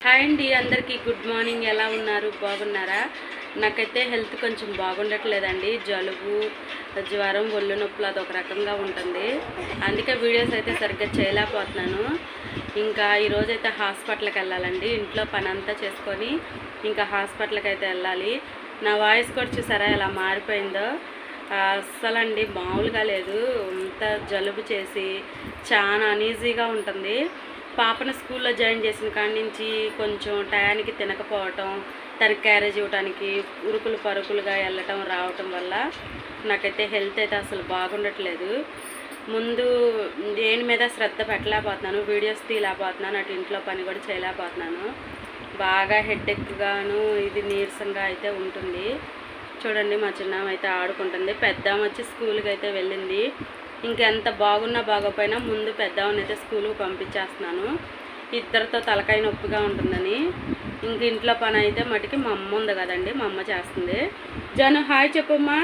hi అండి అందరికీ good morning ఎలా ఉన్నారు బాగున్నారా నాకైతే హెల్త్ కొంచెం బాగుండట్లేదండి జలుబు జ్వరం ఒళ్ళు నొప్పులు అది ఒక రకంగా ఉంటుంది అందుకే వీడియోస్ అయితే సరిగ్గా చేయలేకపోతున్నాను ఇంకా ఈరోజు అయితే హాస్పిటల్కి వెళ్ళాలండి ఇంట్లో పని అంతా చేసుకొని ఇంకా హాస్పిటల్కి అయితే వెళ్ళాలి నా వాయిస్ కూడా చూసారా ఎలా మారిపోయిందో అస్సలండి మామూలుగా లేదు అంత జలుబు చేసి చాలా అనీజీగా ఉంటుంది పాపను స్కూల్లో జాయిన్ చేసిన కాడి నుంచి కొంచెం టయానికి తినకపోవటం తనకి క్యారేజ్ ఇవ్వడానికి ఉరుకులు పరుకులుగా వెళ్ళటం రావటం వల్ల నాకైతే హెల్త్ అయితే అసలు బాగుండట్లేదు ముందు దేని మీద శ్రద్ధ పెట్టలేకపోతున్నాను వీడియోస్ తీయలేకపోతున్నాను అటు ఇంట్లో పని కూడా చేయలేకపోతున్నాను బాగా హెడ్ఎక్గాను ఇది నీరసంగా అయితే ఉంటుంది చూడండి మా చిన్నామ అయితే ఆడుకుంటుంది పెద్దామ వచ్చి స్కూల్కి అయితే వెళ్ళింది ఇంకెంత బాగున్నా బాగోపోయినా ముందు పెద్దామని అయితే స్కూల్కి పంపించేస్తున్నాను ఇద్దరితో తలకాయ నొప్పిగా ఉంటుందని ఇంక ఇంట్లో పని అయితే మటుకి మా అమ్మ ఉంది కదండి మా అమ్మ చేస్తుంది జను హాయ్ చెప్పమ్మా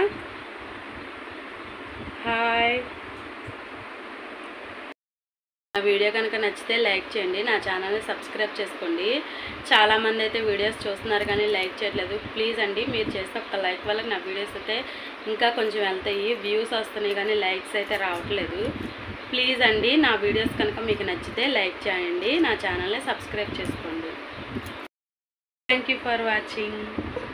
హాయ్ నా వీడియో కనుక నచ్చితే లైక్ చేయండి నా ఛానల్ని సబ్స్క్రైబ్ చేసుకోండి చాలామంది అయితే వీడియోస్ చూస్తున్నారు కానీ లైక్ చేయట్లేదు ప్లీజ్ అండి మీరు చేస్తే ఒక లైక్ వల్ల నా వీడియోస్ అయితే ఇంకా కొంచెం వెళ్తాయి వ్యూస్ వస్తున్నాయి కానీ లైక్స్ అయితే రావట్లేదు ప్లీజ్ అండి నా వీడియోస్ కనుక మీకు నచ్చితే లైక్ చేయండి నా ఛానల్ని సబ్స్క్రైబ్ చేసుకోండి థ్యాంక్ యూ ఫర్ వాచింగ్